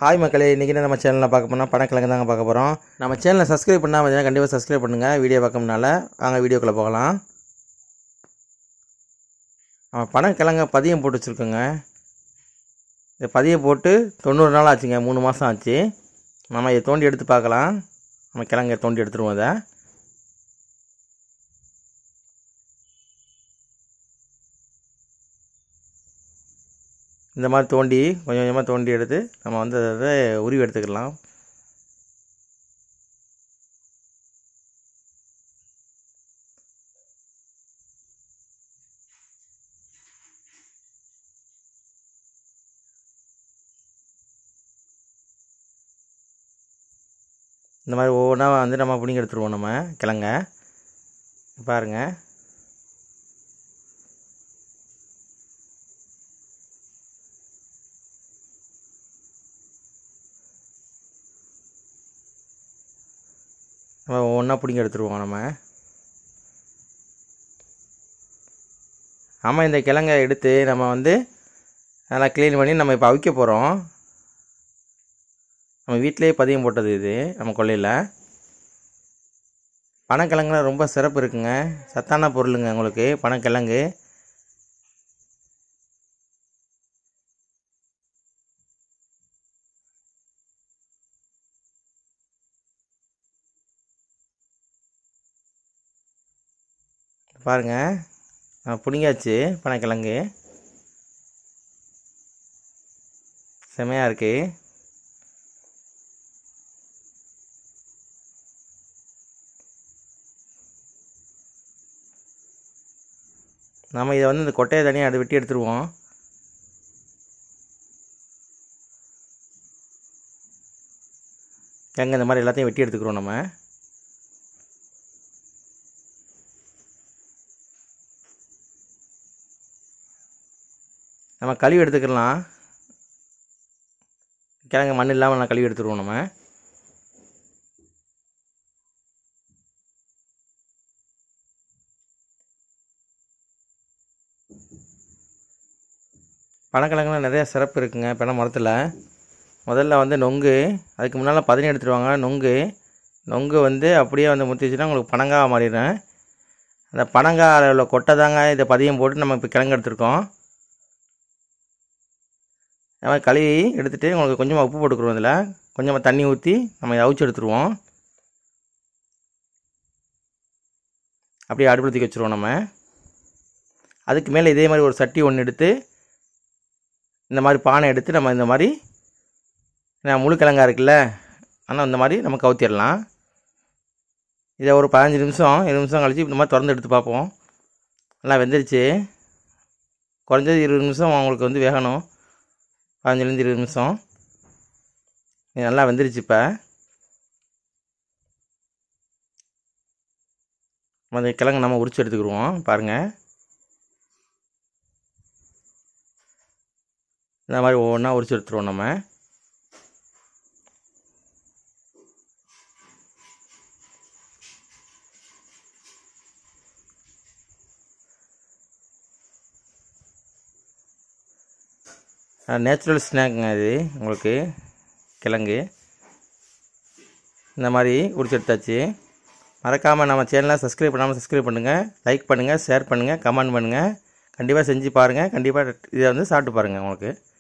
hi மக்களே இன்றைக்கி நம்ம சேனலில் பார்க்க போனால் பணக்கிழங்கு தாங்க பார்க்க போகிறோம் நம்ம சேனலை சப்ஸ்கிரைப் பண்ணால் பார்த்தீங்கன்னா கண்டிப்பாக சப்ஸ்கிரைப் பண்ணுங்கள் வீடியோ பார்க்கணும்னால வாங்க வீடியோக்குள்ளே போகலாம் நம்ம பணக்கிழங்க பதியம் போட்டு வச்சுருக்கோங்க இந்த பதியம் போட்டு தொண்ணூறு நாள் ஆச்சுங்க மூணு மாதம் ஆச்சு நம்ம இதை தோண்டி எடுத்து பார்க்கலாம் நம்ம கிழங்க தோண்டி எடுத்துருவோம் அதை இந்த மாதிரி தோண்டி கொஞ்சம் கொஞ்சமாக தோண்டி எடுத்து நம்ம வந்து அதை உருவி எடுத்துக்கலாம் இந்த மாதிரி ஒவ்வொன்றா வந்து நம்ம பிடிங்கி எடுத்துருவோம் நம்ம கிழங்க பாருங்கள் நம்ம ஒவ்வொன்றா பிடிங்கி எடுத்துருவோம் நம்ம ஆமாம் இந்த கிழங்க எடுத்து நம்ம வந்து நல்லா க்ளீன் பண்ணி நம்ம இப்போ அவிக்க போகிறோம் நம்ம வீட்டிலேயே பதியம் போட்டது இது நம்ம கொள்ளையில் பனக்கிழங்குல ரொம்ப சிறப்பு இருக்குங்க சத்தான பொருளுங்க உங்களுக்கு பனக்கிழங்கு பாருங்கள் பிடிங்காச்சு பனக்கிழங்கு செமையாக இருக்குது நம்ம இதை வந்து இந்த கொட்டையை தனியாக அதை வெட்டி எடுத்துருவோம் எங்கே இந்த மாதிரி எல்லாத்தையும் வெட்டி எடுத்துக்கிறோம் நம்ம நம்ம கழுவி எடுத்துக்கலாம் கிழங்கு மண் இல்லாமல் நான் கழுவி எடுத்துருவோம் நம்ம பனக்கிழங்குல நிறையா சிறப்பு இருக்குங்க பனை மரத்தில் முதல்ல வந்து நொங்கு அதுக்கு முன்னால் பதினி எடுத்துருவாங்க நொங்கு நொங்கு வந்து அப்படியே வந்து முத்திச்சுன்னா உங்களுக்கு பனங்காய் மாறிடும் அந்த பனங்காயில் உள்ள கொட்டை தாங்க இதை பதியம் போட்டு நம்ம இப்போ கிழங்கு எடுத்துருக்கோம் நம்ம கழுவி எடுத்துகிட்டு உங்களுக்கு கொஞ்சமாக உப்பு போட்டுக்கிறோம் இதில் கொஞ்சமாக தண்ணி ஊற்றி நம்ம இதை அவிச்சு எடுத்துருவோம் அப்படியே அடுப்பில் தூக்கி வச்சுருவோம் நம்ம அதுக்கு மேலே இதே மாதிரி ஒரு சட்டி ஒன்று எடுத்து இந்த மாதிரி பானை எடுத்து நம்ம இந்த மாதிரி முழு கிழங்கா இருக்குல்ல ஆனால் இந்த மாதிரி நம்ம கவுத்திடலாம் இதை ஒரு பதினஞ்சு நிமிஷம் இருபது நிமிஷம் கழித்து இந்த மாதிரி திறந்து எடுத்து பார்ப்போம் நல்லா வெந்துருச்சு குறைஞ்சது இருபது நிமிஷம் உங்களுக்கு வந்து வேகணும் பதினஞ்சுலேருந்து இருபது நிமிஷம் இது நல்லா வெந்துருச்சு இப்போ அந்த கிழங்கு நம்ம உரிச்சு எடுத்துக்கிடுவோம் பாருங்கள் இந்த மாதிரி ஒவ்வொன்றா உரிச்சு எடுத்துருவோம் நம்ம நேச்சுரல் ஸ்நாக்குங்க இது உங்களுக்கு கிழங்கு இந்த மாதிரி உரிச்சு எடுத்தாச்சு மறக்காமல் நம்ம சேனலை சப்ஸ்கிரைப் பண்ணாமல் சப்ஸ்கிரைப் பண்ணுங்கள் லைக் பண்ணுங்கள் ஷேர் பண்ணுங்கள் கமெண்ட் பண்ணுங்கள் கண்டிப்பாக செஞ்சு பாருங்கள் கண்டிப்பாக இதை வந்து சாப்பிட்டு பாருங்கள் உங்களுக்கு